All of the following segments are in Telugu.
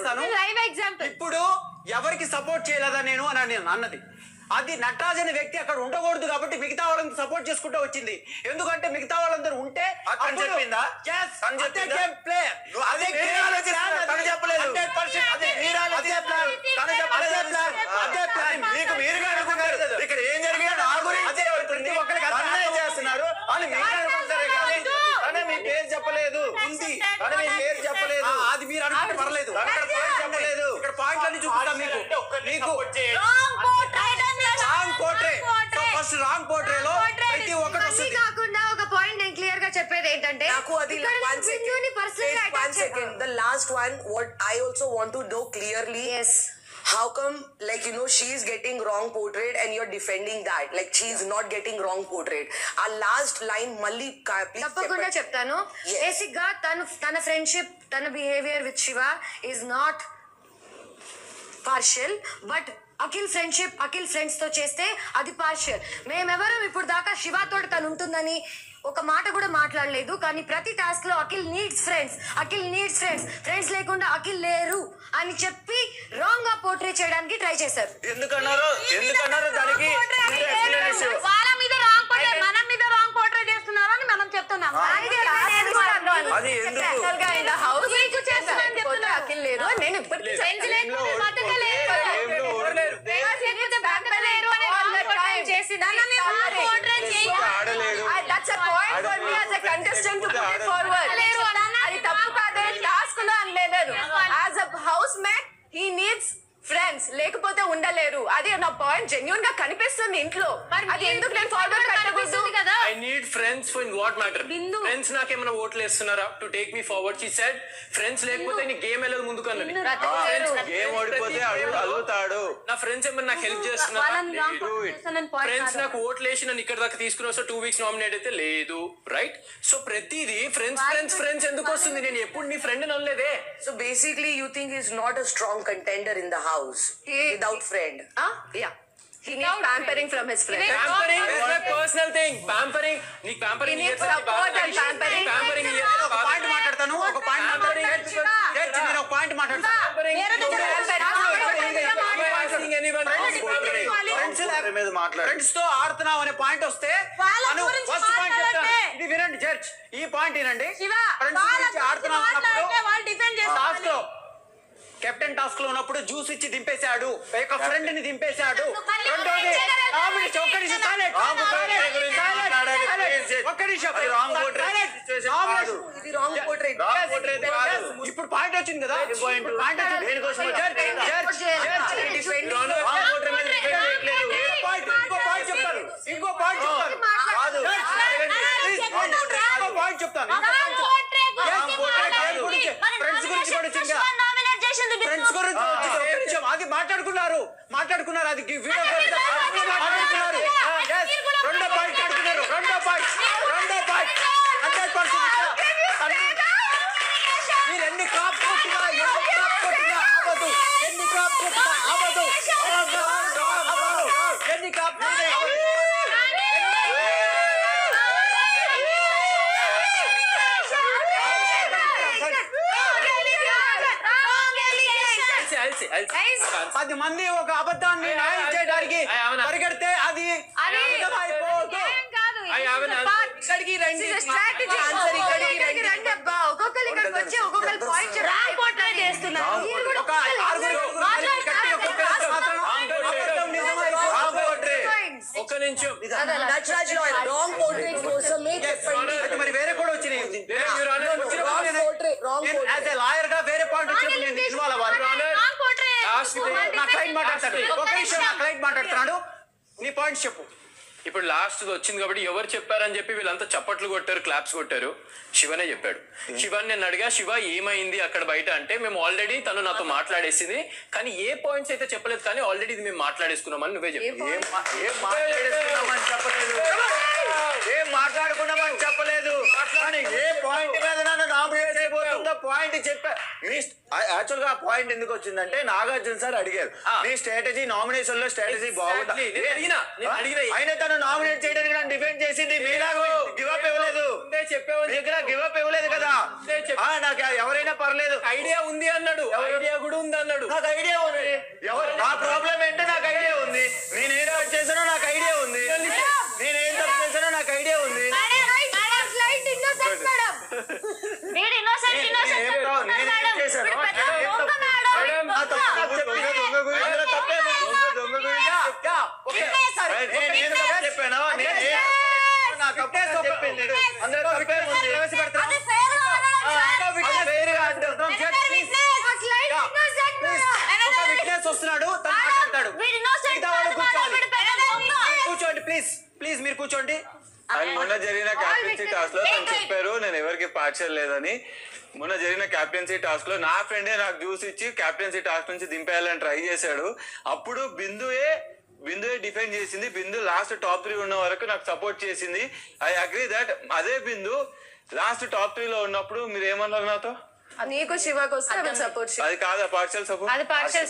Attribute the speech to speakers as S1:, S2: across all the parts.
S1: చేస్తాను
S2: లైవ్ ఎగ్జాంపుల్
S1: ఇప్పుడు ఎవరికి సపోర్ట్ చేయలేదా నేను అని నేను అన్నది అది నటరాజ్ అనే వ్యక్తి అక్కడ ఉండకూడదు కాబట్టి మిగతా వాళ్ళని సపోర్ట్ చేసుకుంటూ వచ్చింది ఎందుకంటే మిగతా వాళ్ళందరూ ఉంటే
S3: అది తను చెప్పిందా?
S1: Yes,
S3: తను
S1: అదే
S3: చెప్పిందా?
S1: game play.
S3: నువ్వు అదే
S1: game
S3: మీరు ఆలోచిస్తున్నారు.
S1: plan
S3: తను
S1: అది.
S3: చెప్పలేదు.
S1: 100% అదే మీరు
S3: అదే
S1: ఆలోచిస్తున్నారు.
S3: plan. తను చెప్పలేదు.
S1: అదే plan. అదే plan.
S3: మీకు మీరుగా అనుకుంటారు ఇక్కడ ఏం జరిగినా నా గురించి
S1: అదే
S3: జరుగుతుంది.
S1: ప్రతి ఒక్కరికి అర్థం
S3: నన్నే
S1: అవుతుంది.
S3: చేస్తున్నారు అని మీరు అనుకుంటారే కానీ తనే మీ పేరు చెప్పలేదు ఉంది తనే మీ పేరు చెప్పలేదు
S1: ఆ, అది మీరు అనుకుంటే పర్లేదు
S3: తను అక్కడ పేరు చెప్పలేదు
S1: ఇక్కడ పాయింట్లన్నీ చూపిస్తా మీకు మీకు
S2: wrong portrait
S1: wrong portrait so first wrong portrait లో ప్రతి ఒక్కటి
S2: ఇవన్నీ
S1: వస్తుంది
S2: కాకుండా ఒక పాయింట్ నేను క్లియర్ గా చెప్పేది ఏంటంటే
S4: నాకు అది
S2: ఇక్కడ
S4: one
S2: నేను
S4: second.
S2: బిందుని personal గా
S4: Wait, one
S2: attack
S4: second. The last one, what I also want to know clearly.
S2: Yes.
S4: How come, like, you know, she's getting wrong portrait and you're defending that? Like, she's not getting wrong portrait. Our last line, Malli, ka- please.
S2: తప్పకుండా
S4: separate.
S2: చెప్తాను
S4: Yes.
S2: బేసిక్ గా తను తన ఫ్రెండ్షిప్ తన behaviour with Siva is not partial but Akhil friendship Akhil friends తో చేస్తే అది పార్షియల్ మేమెవరం ఇప్పుడు దాకా శివతో తను ఉంటుందని ఒక మాట కూడా మాట్లాడలేదు కానీ ప్రతి టాస్క్ లో Akhil needs friends Akhil needs friends friends లేకుండా అఖిల్ లేరు అని చెప్పి రాంగ్ గా పోర్ట్రే చేయడానికి ట్రై చేశారు
S3: ఎందుకన్నారు ఎందుకన్నారు దానికి ముందు explanation.
S5: వాళ్ళ మీద రాంగ్ పోర్ట్రేట్ మన మీద రాంగ్ పోర్ట్రేట్ చేస్తున్నారు అని మనం చెప్తున్నాం
S3: అది ఎందుకు?
S5: మీకు చేస్తున్నాను చెప్తున్నా
S2: అఖిల్ లేదు నేను ఇప్పటికీ
S5: ఫ్రెండ్స్ లేకపోతే బతకలేరు కదా.
S3: గేమ్లో ఓడలేరు.
S5: ఫ్రెండ్స్ లేకపోతే బతకలేరు అని వాళ్ళు portrait చేసి దాన్ని రాంగ్ పోర్ట్రేట్ చేయాలి
S3: ఆడలేదు
S2: that's a point for me as a contestant to put forward
S5: లేరు అన్న-
S2: అది తప్పు కాదే టాస్క్ లో అనలేదు as a housemate he needs friends లేకపోతే ఉండలేరు అది నా పాయింట్ జెన్యున్ గా కనిపిస్తుంది ఇంట్లో అది ఎందుకు నేను ఫార్వర్డ్ కట్టకూడదు
S5: కనిపిస్తుంది కదా
S6: I need friends in what matter
S5: Bindu.
S6: Friends నాకేమైనా ఓట్లు వేస్తున్నారా to take me forward she said friends లేకపోతే నీ గేమ్ వెళ్ళదు ముందుకు అన్నది
S3: గేమ్ ఓడిపోతే అడుగు అడుగుతాడు
S6: నా ఫ్రెండ్స్ ఏమైనా నాకు హెల్ప్ చేస్తున్నారా
S5: వాళ్ళని రాంగ్ పోర్ట్రేట్ చేస్తానని point
S6: ఫ్రెండ్స్
S5: కాదు.
S6: నాకు ఓట్లు వేసి నన్ను ఇక్కడ దాకా తీసుకుని వస్తే టూ వీక్స్ నామినేట్ అయితే లేదు రైట్ సో ప్రతిదీ ఫ్రెండ్స్ ఫ్రెండ్స్ ఫ్రెండ్స్ ఎందుకు వస్తుంది నేను ఎప్పుడు నీ ఫ్రెండ్ అనలేదే
S4: So basically, you think he's not a strong contender in the house without friend.
S2: Yeah he needs pampering from his friends
S6: Pampering is my personal thing. Pampering, నీకు pampering
S2: He needs
S6: ఇయ్యొచ్చా?
S2: support and pampering.
S6: Pampering
S1: నేను
S6: ఇయ్యొచ్చా?
S1: ఒక పాయింట్ మాట్లాడతాను ఒక పాయింట్ మాట్లాడతాను చర్చ్ నేను ఒక పాయింట్ మాట్లాడతాను
S6: Pampering
S5: వేరే దగ్గర
S6: Pampering anyone.
S1: ఫ్రెండ్స్
S3: పోట్రే మీద మాట్లాడు
S1: ఫ్రెండ్స్ తో ఆడుతున్నాం అనే పాయింట్ వస్తే
S5: వాళ్ళ
S1: తను
S5: గురించి
S1: ఫస్ట్ పాయింట్ చెప్తాను
S5: మాట్లాడండి.
S1: ఇది వినండి చర్చ్ ఈ పాయింట్ వినండి
S5: శివ
S1: ఫ్రెండ్స్
S5: వాళ్ళ
S1: గురించి
S5: గురించి
S1: ఆడుతున్నాం
S5: మాట్లాడితే వాళ్ళు డిఫెండ్
S1: టాస్క్
S5: చేస్తారు
S1: లో కెప్టెన్ టాస్క్ లో ఉన్నప్పుడు జ్యూస్ ఇచ్చి దింపేశాడు ఒక ఫ్రెండ్ ని దింపేశాడు
S5: మళ్ళీ
S1: రెండోది
S5: ఎవరు
S1: నామినేషన్ ఒక్క నిమిషం silent.
S3: రాంగ్ పోర్ట్రేట్ గురించి
S1: Silent.
S3: మాట్లాడాలి.
S1: Silent. ఒక్క నిమిషం
S3: అది wrong portrait
S1: Silent.
S3: Situation
S1: Nomination.
S3: కాదు.
S4: ఇది wrong portrait.
S3: Wrong
S1: Yes,
S3: portrait
S1: yes.
S3: కాదు.
S1: ఇప్పుడు పాయింట్ వచ్చింది కదా
S3: point?
S1: ఇప్పుడు పాయింట్ వచ్చింది
S3: దేనికోసం
S1: చర్చ్,
S3: వచ్చింది?
S1: చర్చ్, చర్చ్.
S3: రాంగ్ పోర్ట్రేట్ మీద డిఫెండ్ చేయట్లేదు
S1: ఇంకో పాయింట్ ఇంకో పాయింట్ చెప్తాను ఇంకో పాయింట్ చెప్తాను
S3: కాదు
S1: Please, ఇంకో పాయింట్ చెప్తాను ఇంకో
S5: రాంగ్ పోర్ట్రేట్
S1: రాంగ్
S5: గురించి
S1: పోర్ట్రేట్
S5: మాట్లాడండి.
S1: గురించి
S5: మరి
S1: ఫ్రెండ్స్ గురించి కూడా వచ్చింది
S5: శివ nominate చేసింది బిందు.
S1: ఫ్రెండ్స్ గురించి వచ్చింది ఒక్క నిమిషం అది మాట్లాడుకున్నారు మాట్లాడుకున్నారు అది వీడియో మాట్లాడుకున్నారు Yes, రెండో పాయింట్ ఆడుకున్నారు రెండో పాయింట్ రెండో పాయింట్ హండ్రెడ్ పర్సెంట్ మీరు ఎన్ని క్రాప్ కొట్టినా ఎన్ని క్రాప్ కొట్టినా అవ్వదు ఎన్ని క్రాప్ కొట్టినా అవ్వదు అవ్వదు, అవ్వదు. ఎన్ని క్రాప్ కొట్టినా అవ్వదు.
S6: I'll say, I'll say, I'll say.
S1: పది మంది ఒక అబద్ధాన్ని న్యాయం చేయడానికి
S6: I have an-
S1: పరిగెడితే అది
S2: అది
S1: అబద్ధమైపోదు.
S2: ఏం కాదు
S6: I have an answer.
S4: ఇక్కడికి రండి
S2: స్ట్రాటజీ
S4: ఆన్సర్ ఇక్కడికి రండి
S2: రండి అబ్బా ఒక్కొక్కరు ఇక్కడికి వచ్చి ఒక్కొక్కరు పాయింట్
S5: రాంగ్ పోర్ట్రేట్ చేస్తున్నారు
S2: మీరు కూడా
S1: ఒక ఆరుగురు కలిపి గట్టిగా కొట్టేస్తే మాత్రం అబద్ధం నిజమైపోదు.
S3: రాంగ్ పోర్ట్రేట్
S2: పాయింట్స్
S6: ఒక్క నిమిషం
S4: నటరాజ్ రాంగ్ పోర్ట్రేట్ కోసమే చెప్పండి
S1: అయితే మరి వేరే కూడా వచ్చినాయి
S6: Your Honor, వచ్చిన
S4: రాంగ్ పోర్ట్రేట్ రాంగ్
S1: నేను యాజ్ ఏ లాయర్ గా వేరే పాయింట్ వచ్చినప్పుడు నేను ఇన్వాల్వ్ అవ్వాలి
S5: రాంగ్ పోర్ట్రేట్
S6: Last day.
S1: నా క్లయింట్ మాట్లాడతాడు ఒక నిమిషం నా క్లయింట్ మాట్లాడుతున్నాడు నీ పాయింట్స్ చెప్పు
S6: ఇప్పుడు లాస్ట్ వచ్చింది కాబట్టి ఎవరు చెప్పారని చెప్పి వీళ్ళంతా చప్పట్లు కొట్టారు క్లాప్స్ కొట్టారు శివనే చెప్పాడు శివన్ నేను అడిగా శివ ఏమైంది అక్కడ బయట అంటే మేము ఆల్రెడీ తను నాతో మాట్లాడేసింది కానీ ఏ పాయింట్స్ అయితే చెప్పలేదు కానీ ఆల్రెడీ ఇది మేము మాట్లాడేసుకున్నామని నువ్వే చెప్పు
S3: ఏం మా- ఏం మాట్లాడేసుకున్నామని చెప్పలేదు ఏం మాట్లాడుకున్నామని చెప్పలేదు కానీ ఏ పాయింట్ మీద నన్ను నామినేట్ అయిపోతుందో పాయింట్ చెప్పా మీ యాక్చువల్ గా ఆ పాయింట్ ఎందుకు వచ్చిందంటే నాగార్జున సార్ అడిగారు
S6: ఆ.
S3: మీ స్ట్రాటజీ నామినేషన్ లో స్ట్రాటజీ బాగుందా
S6: Exactly. నేను అడిగినా, నేను అడిగినా.
S3: ఆయన తను నామినేట్ చేయడానికి నన్ను డిఫెండ్ చేసింది మీలాగా గివ్ అప్ ఇవ్వలేదు
S6: ముందే చెప్పావని
S3: నీకు నాకు గివ్ అప్ ఇవ్వలేదు కదా
S6: ముందే చెప్ప-
S3: ఆ, నాకు ఎవరైనా పర్లేదు
S6: ఐడియా ఉంది అన్నాడు ఐడియా కూడా ఉంది అన్నాడు
S3: నాకు ఐడియా ఉంది ఎవరు నా ప్రాబ్లం ఏంటో నాకు ఐడియా ఉంది నేను ఏం తప్పు చేశానో నాకు ఐడియా ఉంది నేను ఏం తప్పు చేశానో నాకు ఐడియా ఉంది
S5: వీడు innocent, innocent
S3: నేను ఏం కాదు, నేను ఏం
S5: మేడం.
S3: చేశాను?
S5: వీడు పెద్ద
S3: నేను ఏం
S5: దొంగ
S3: తప్పు-
S5: మేడం.
S3: నా తప్పు నాకు చెప్పు. అందులో తప్పేమో ఉంది. దొంగ గురించి. నేను ఏం తప్పు చెప్పాను నేను ఏం నా తప్పు అని చెప్పింది అందులో తప్పేముంది
S5: అది fair గా అనడం సార్.
S3: అది వేరుగా అంటే
S5: Another witness.
S1: ఒక విట్నెస్ వస్తున్నాడు తను మాట్లాడతాడు
S5: వీడు innocent
S1: మిగతా వాళ్ళు
S5: కాదు మేడం.
S1: కూర్చోవాలి
S5: వీడు పెద్ద దొంగ.
S1: కూర్చోండి ప్లీజ్ ప్లీజ్ మీరు కూర్చోండి
S7: అండ్ మొన్న జరిగిన క్యాప్టెన్సీ టాస్క్ లో తను చెప్పారు నేను ఎవరికి పార్షల్ లేదని మొన్న జరిగిన క్యాప్టెన్సీ టాస్క్ లో నా ఫ్రెండే నాకు జ్యూస్ ఇచ్చి క్యాప్టెన్సీ టాస్క్ నుంచి దింపేయాలని ట్రై చేశాడు అప్పుడు బిందువే బిందువే డిఫెండ్ చేసింది బిందు లాస్ట్ టాప్ త్రీ ఉన్న వరకు నాకు సపోర్ట్ చేసింది ఐ అగ్రీ దట్ అదే బిందు లాస్ట్ టాప్ త్రీ లో ఉన్నప్పుడు మీరు ఏమన్నారు నాతో
S4: నీకు శివకు వస్తే సపోర్ట్
S7: అది కాదా పార్షల్ సపోర్ట్
S5: అది partial.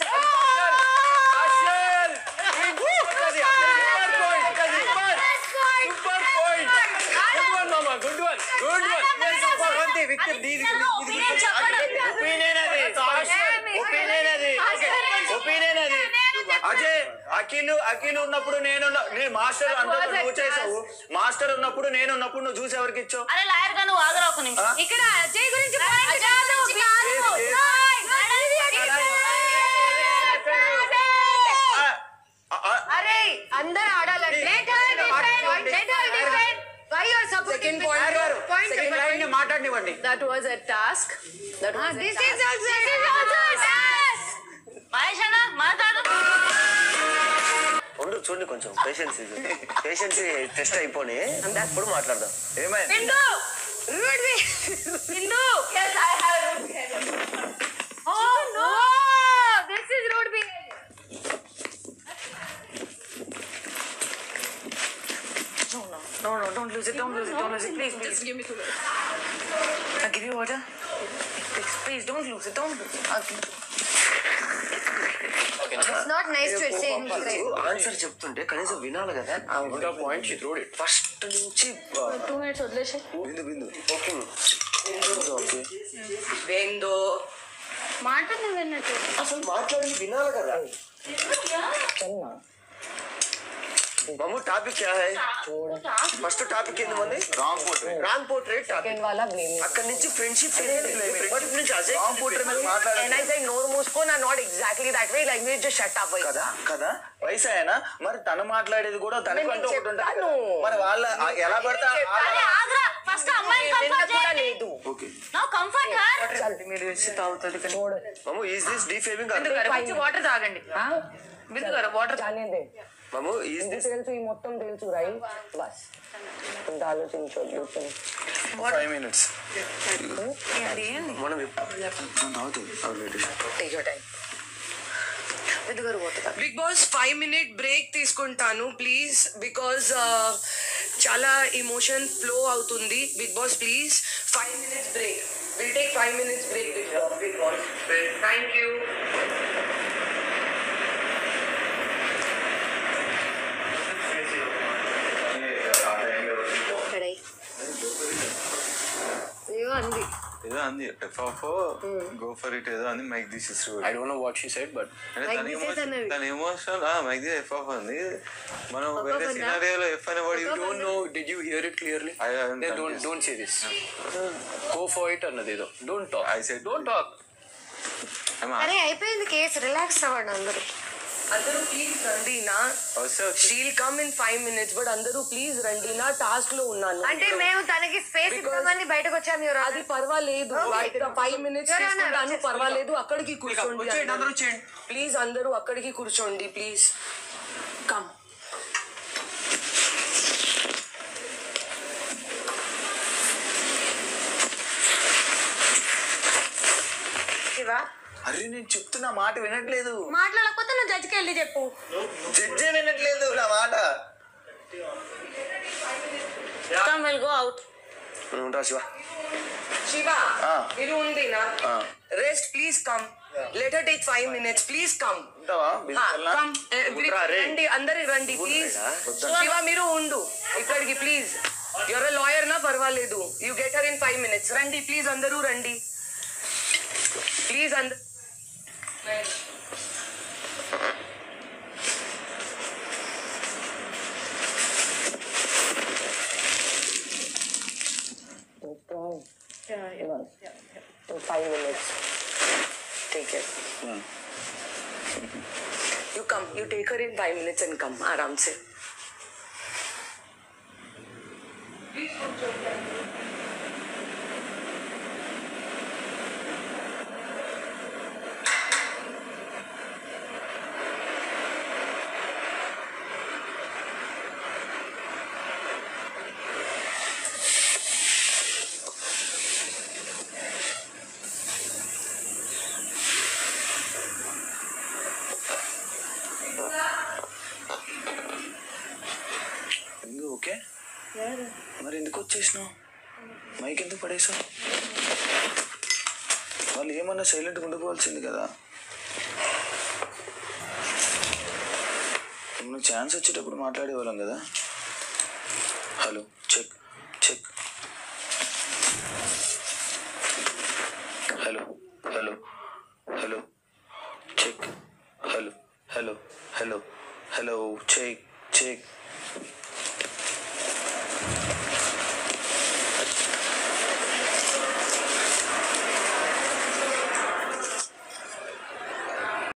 S6: Super point good one మామా good one good one
S1: Bhagavanti, victim,
S5: అది
S1: ఇది-
S5: నిజంగా
S1: ఇది-
S5: opinion చెప్పడం.
S3: ఒపీనియన్ అది ఒపీనియన్ అది ఒపీనియన్ అది అజయ్ అఖిల్ అఖిల్ ఉన్నప్పుడు నేను నేను మాస్టర్ అంతా నువ్వు చేసావు మాస్టర్ ఉన్నప్పుడు నేను ఉన్నప్పుడు నువ్వు చూసి ఎవరికి ఇచ్చావు
S5: అరే లాయర్ గా నువ్వు ఆగరా ఒక నిమిషం ఇక్కడ అజయ్ గురించి point కాదు.
S3: ఆ, ఆ, ఆ,
S2: అరే అందరు ఆడాలంటే why are supporting
S4: Second point.
S1: గారు గారు
S4: Point
S1: సెకండ్
S4: చెప్పండి.
S1: లైన్ మాట్లాడండి
S4: That was a task. That was a
S2: this
S4: task.
S2: Is also
S5: Mahesh అన్న మాట్లాడు
S3: ఉండు చూడండి కొంచెం పేషెన్స్ పేషెన్స్ టెస్ట్ అయిపోయి అప్పుడు మాట్లాడదాం ఏమైంది
S5: పిండు పిండు yes i have oh no
S2: this is rude behaviour
S4: No, no, don't lose it, don't lose it, don't lose it. Please, please. Just give me two minutes. I'll give you water. Please, please, don't lose it, don't lose it. I'll give you.
S2: It's not nice to say
S3: answer చెప్తుంటే కనీసం వినాలి కదా
S6: point she throwed it
S3: first నుంచి
S5: టూ మినిట్స్ వదిలేసి
S3: Bindu Bindu okay okay
S4: Vendo.
S5: మాట్లాడి విన్నట్టు
S3: అసలు మాట్లాడి వినాలి కదా మమ్ము టాపిక్ క్యా హై ఫస్ట్ టాపిక్ ఏంది మంది wrong portrait wrong portrait topic
S4: వాళ్ళ blame.
S3: అక్కడ నుంచి ఫ్రెండ్షిప్ బట్ నుంచి అజయ్ రాంగ్ పోర్ట్రేట్ మీద
S4: And
S3: మాట్లాడాలి
S4: I said, no, Musco, I'm not exactly that way. Like, we just shut up.
S3: కదా కదా వయసు అయినా మరి తను మాట్లాడేది కూడా తనకు అంటూ ఒకటి ఉంటుంది కదా. మరి వాళ్ళ ఆ- ఎలా పడతా
S5: అరే ఆగ్రా ఫస్ట్ అమ్మాయిని కంఫర్ట్ చేయండి
S4: లేదు
S3: ఓకే
S5: నో కంఫర్ట్ హర్
S4: మీరు వచ్చి తాగుతుంది కానీ
S3: మమ్ము ఈజ్ దిస్ డీఫేమింగ్
S4: వాటర్ తాగండి బిందు గారు వాటర్
S3: మమ్ము ఈజ్ దిస్
S8: తెలుసు ఈ మొత్తం తెలుసు రై బస్ కొంత ఆలోచించొద్దు
S3: ఫైవ్ మినిట్స్
S4: ఏంది
S3: మనం తాగుతుంది
S4: take your time Bigg Boss five minute break తీసుకుంటాను ప్లీజ్ బికాజ్ చాలా ఇమోషన్ ఫ్లో అవుతుంది Bigg Boss please five minutes break will take five minutes break Bigg Boss thank you
S2: ఏవో అంది
S7: ఏదో అంది F off go for it ఏదో అంది mike this is
S6: I don't know what she said but
S2: Mike this is అన్నది.
S7: తన ఎమోషన్ మైక్ దిస్ ఎఫ్ ఆఫ్ అంది మనం
S2: F
S7: వేరే
S2: off అన్నా?
S7: సినారియోలో ఎఫ్ అనే వాడు
S2: F off
S6: don't know did you hear it clearly
S7: I haven't done
S6: don't
S7: this.
S6: Don't say this go for it అన్నది ఏదో don't talk
S7: I said-
S6: don't talk
S2: అరే అయిపోయింది కేసు రిలాక్స్ అవ్వండి అందరూ
S4: అందరూ ప్లీజ్ రండి నా
S7: వస్తే వచ్చి
S4: she'll come in five minutes but అందరూ ప్లీజ్ రండి నా టాస్క్ లో ఉన్నాను
S2: అంటే మేము తనకి స్పేస్ ఇద్దామని బయటకు వచ్చాము ఎవరు
S4: అది పర్వాలేదు ఫైవ్ మినిట్స్
S2: Your Honor,
S4: తీసుకుంటాను
S2: just
S4: పర్వాలేదు అక్కడికి కూర్చోండి
S1: వచ్చేయండి అందరూ
S4: అందరూ.
S1: వచ్చేయండి
S4: ప్లీజ్ అందరూ అక్కడికి కూర్చోండి ప్లీజ్ కమ్
S2: శివ
S3: అరే నేను చెప్తున్న మాట వినట్లేదు
S2: మాట్లాడకపోతే నువ్వు జడ్జికి వెళ్ళి చెప్పు
S3: జడ్జే వినట్లేదు నా మాట
S5: కమ్ విల్ గో అవుట్
S3: ఉంటా శివ
S4: శివ
S3: Ah.
S4: మీరు ఉంది నా
S3: Ah.
S4: Rest please come later take five minutes please come
S3: ఉంటావా బిల్కుల్నా?
S4: కమ్
S3: ఉంటా రే.
S4: రండి అందరు రండి ప్లీజ్
S3: వద్దా?
S4: శివ మీరు ఉండు ఇక్కడికి ప్లీజ్ ఎవరో లాయర్ నా పర్వాలేదు పర్వాలేదు you get her in five minutes రండి ప్లీజ్ అందరూ రండి ప్లీజ్ అందరూ
S8: No problem. Yeah, yeah. In five minutes. Take it.
S4: You come. You take her in five minutes and come. आराम से.
S3: ఇందు ఓకే మరి ఎందుకు వచ్చేసినావు మైక్ ఎందుకు పడేసావు వాళ్ళు ఏమన్నా సైలెంట్గా ఉండిపోవాల్సింది కదా నువ్వు ఛాన్స్ వచ్చేటప్పుడు మాట్లాడేవాళ్ళం కదా hello check check hello hello hello check hello hello hello hello check check